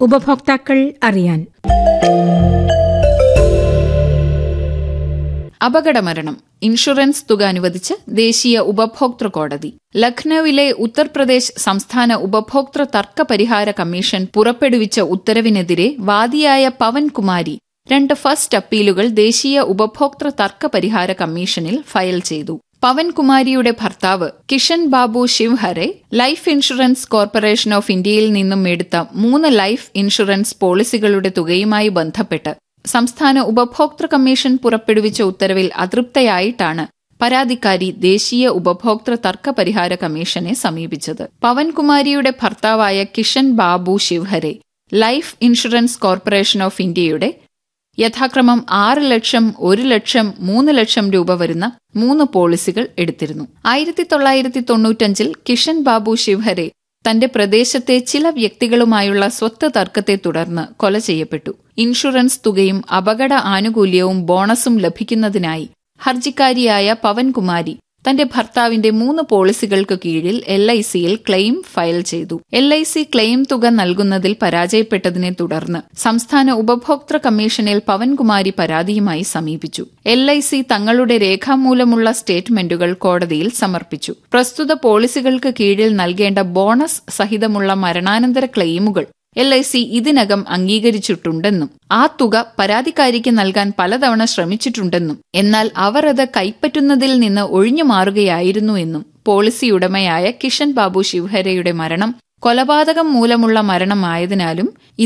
ഉപഭോക്താക്കൾ അറിയാൻ അപകടമരണം ഇൻഷുറൻസ് തുക അനുവദിച്ച് ദേശീയ ഉപഭോക്തൃ കോടതി ലഖ്നൌവിലെ ഉത്തർപ്രദേശ് സംസ്ഥാന ഉപഭോക്തൃ തർക്ക പരിഹാര കമ്മീഷൻ പുറപ്പെടുവിച്ച ഉത്തരവിനെതിരെ വാദിയായ പവൻ കുമാരി രണ്ട് ഫസ്റ്റ് അപ്പീലുകൾ ദേശീയ ഉപഭോക്തൃ തർക്ക പരിഹാര കമ്മീഷനിൽ ഫയൽ ചെയ്തു പവൻകുമാരിയുടെ ഭർത്താവ് Kishan Babu Shivhare life insurance corporation of ഇന്ത്യയിൽ നിന്നും എടുത്ത മൂന്ന് ലൈഫ് ഇൻഷുറൻസ് പോളിസികളുടെ തുകയുമായി ബന്ധപ്പെട്ട് സംസ്ഥാന ഉപഭോക്തൃ കമ്മീഷൻ പുറപ്പെടുവിച്ച ഉത്തരവിൽ അതൃപ്തയായിട്ടാണ് പരാതിക്കാരി ദേശീയ ഉപഭോക്തൃ തർക്ക പരിഹാര കമ്മീഷനെ സമീപിച്ചത് പവൻകുമാരിയുടെ ഭർത്താവായ Kishan Babu Shivhare life insurance corporation of ഇന്ത്യയുടെ യഥാക്രമം ആറ് ലക്ഷം ഒരു ലക്ഷം മൂന്ന് ലക്ഷം രൂപ വരുന്ന മൂന്ന് പോളിസികൾ എടുത്തിരുന്നു ആയിരത്തി തൊള്ളായിരത്തി തൊണ്ണൂറ്റഞ്ചിൽ കിഷൻ ബാബു ശിവഹരെ തന്റെ പ്രദേശത്തെ ചില വ്യക്തികളുമായുള്ള സ്വത്ത് തർക്കത്തെ തുടർന്ന് കൊല ചെയ്യപ്പെട്ടു ഇൻഷുറൻസ് തുകയും അപകട ആനുകൂല്യവും ബോണസും ലഭിക്കുന്നതിനായി ഹർജിക്കാരിയായ പവൻകുമാരി തന്റെ ഭർത്താവിന്റെ മൂന്ന് പോളിസികൾക്ക് കീഴിൽ എൽ ഐ സിയിൽ ക്ലെയിം ഫയൽ ചെയ്തു എൽ ഐ സി ക്ലെയിം തുക നൽകുന്നതിൽ പരാജയപ്പെട്ടതിനെ തുടർന്ന് സംസ്ഥാന ഉപഭോക്തൃ കമ്മീഷനിൽ പവൻകുമാരി പരാതിയുമായി സമീപിച്ചു എൽ ഐ സി തങ്ങളുടെ രേഖാമൂലമുള്ള സ്റ്റേറ്റ്മെന്റുകൾ കോടതിയിൽ സമർപ്പിച്ചു പ്രസ്തുത പോളിസികൾക്ക് കീഴിൽ നൽകേണ്ട ബോണസ് സഹിതമുള്ള മരണാനന്തര ക്ലെയിമുകൾ എൽ ഐ സി ഇതിനകം അംഗീകരിച്ചിട്ടുണ്ടെന്നും ആ തുക പരാതിക്കാരിക്ക് നൽകാൻ പലതവണ ശ്രമിച്ചിട്ടുണ്ടെന്നും എന്നാൽ അവർ അത് കൈപ്പറ്റുന്നതിൽ നിന്ന് ഒഴിഞ്ഞു മാറുകയായിരുന്നു എന്നും പോളിസി ഉടമയായ കിഷൻ ബാബു ശിവഹരയുടെ മരണം കൊലപാതകം മൂലമുള്ള മരണമായതിനാലും